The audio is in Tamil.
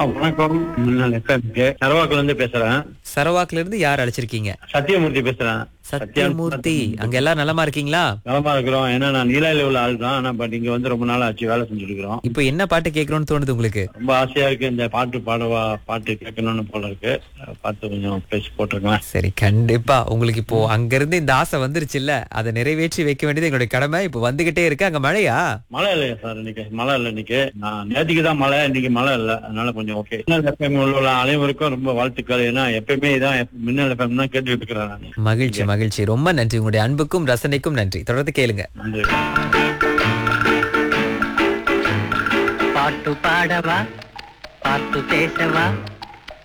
வணக்கம் முன்னாள் எஃப்எம்க்கு சரவாக்குல இருந்து பேசுறேன் சரவாக்குல இருந்து யார் அழைச்சிருக்கீங்க சத்தியமூர்த்தி பேசுறேன் சத்யமூர்த்தி அங்க எல்லாரும் நலமா இருக்கீங்களா நலமா இருக்கிறோம் ஏன்னா நான் நீலாயில உள்ள ஆள் தான் ஆனா பட் இங்க வந்து ரொம்ப நாள் ஆச்சு வேலை செஞ்சுட்டு இருக்கிறோம் இப்போ என்ன பாட்டு கேட்கணும்னு தோணுது உங்களுக்கு ரொம்ப ஆசையா இருக்கு இந்த பாட்டு பாடவா பாட்டு கேட்கணும்னு போல இருக்கு அஹ் பார்த்து கொஞ்சம் பேசி போட்டிருக்கேன் சரி கண்டிப்பா உங்களுக்கு இப்போ அங்க இருந்து இந்த ஆசை வந்துருச்சுல்ல அதை நிறைவேற்றி வைக்க வேண்டியது எங்களுடைய கடமை இப்போ வந்துகிட்டே இருக்கு அங்க மழையா மழை இல்லையா சார் இன்னைக்கு மழை இல்லை இன்னைக்கு நான் நேற்றுக்கு தான் மழை இன்னைக்கு மழை இல்லை அதனால கொஞ்சம் ஓகே மின்னல் எஃப்எம் உள்ள அனைவருக்கும் ரொம்ப வாழ்த்துக்கள் ஏன்னா எப்பயுமே இதான் மின்னல் எஃப்எம் தான் கேட்டுட்டு இருக்கிறேன் நான் மகிழ்ச்சி மகிழ்ச்சி ரொம்ப நன்றி உங்களுடைய அன்புக்கும் ரசனைக்கும் நன்றி தொடர்ந்து கேளுங்க நன்றி பாட்டு பாடவா பாட்டு பேசவா